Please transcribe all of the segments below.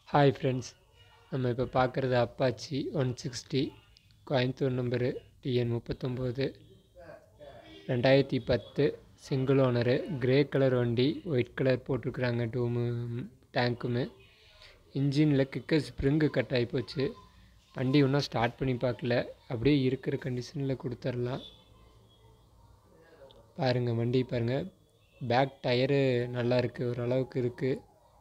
hi friends நம்ம இப்போ பார்க்குறது Apache one sixty Coimbatore number TN முப்பத்தொம்போது ரெண்டாயிரத்தி பத்து சிங்கிள் ஓனரு கிரே கலர் வண்டி ஒயிட் கலர் போட்டிருக்குறாங்க டூமு டேங்க்குமே இன்ஜினில் கிக்கர் ஸ்ப்ரிங்கு கட் ஆகி போச்சு வண்டி இன்னும் ஸ்டார்ட் பண்ணி பார்க்கல அப்படியே இருக்கிற கண்டிஷனில் கொடுத்துர்லாம் பாருங்கள் வண்டி பாருங்கள் பேக் டயரு நல்லா இருக்குது ஓரளவுக்கு இருக்குது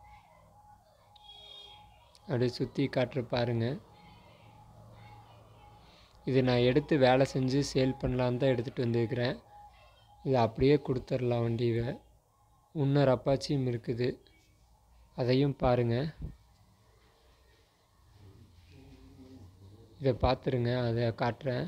அப்படியே சுற்றி காட்டுற பாருங்கள் இது நான் எடுத்து வேலை செஞ்சு சேல் பண்ணலான்னு தான் எடுத்துகிட்டு வந்திருக்கிறேன் இது அப்படியே கொடுத்துர்லாம் வண்டியை இன்னொரு அப்பாச்சியும் இருக்குது அதையும் பாருங்கள் இதை பார்த்துருங்க அதை காட்டுறேன்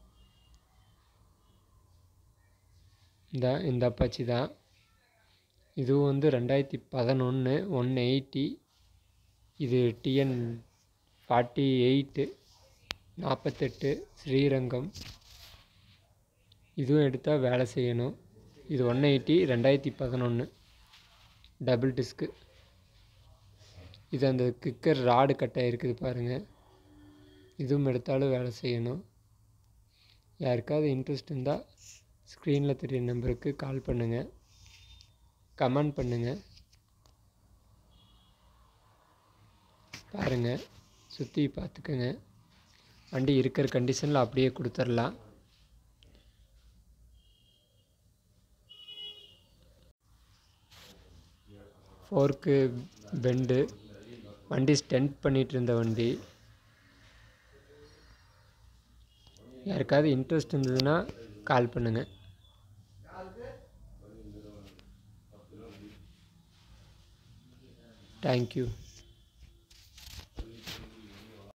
இந்த இந்த அப்பாச்சி தான் இதுவும் வந்து ரெண்டாயிரத்தி பதினொன்று ஒன் எயிட்டி இது டிஎன் ஃபார்ட்டி எயிட்டு நாற்பத்தெட்டு ஸ்ரீரங்கம் இதுவும் எடுத்தால் வேலை செய்யணும் இது ஒன் எயிட்டி ரெண்டாயிரத்தி பதினொன்று டபுள் டிஸ்க்கு இது அந்த கிக்கர் ராடு கட்டை இருக்குது பாருங்கள் இதுவும் எடுத்தாலும் வேலை செய்யணும் யாருக்காவது இன்ட்ரெஸ்ட் இருந்தால் ஸ்க்ரீனில் தெரிய நம்பருக்கு கால் பண்ணுங்கள் கமெண்ட் பண்ணுங்கள் பாருங்கள் சுற்றி பார்த்துக்கோங்க வண்டி இருக்கிற கண்டிஷனில் அப்படியே கொடுத்துர்லாம் ஃபோர்க்கு பெண்டு வண்டி ஸ்டென்ட் பண்ணிகிட்டு இருந்த வண்டி யாருக்காவது இன்ட்ரெஸ்ட் இருந்ததுன்னா கால் பண்ணுங்கள் தேங்க்யூ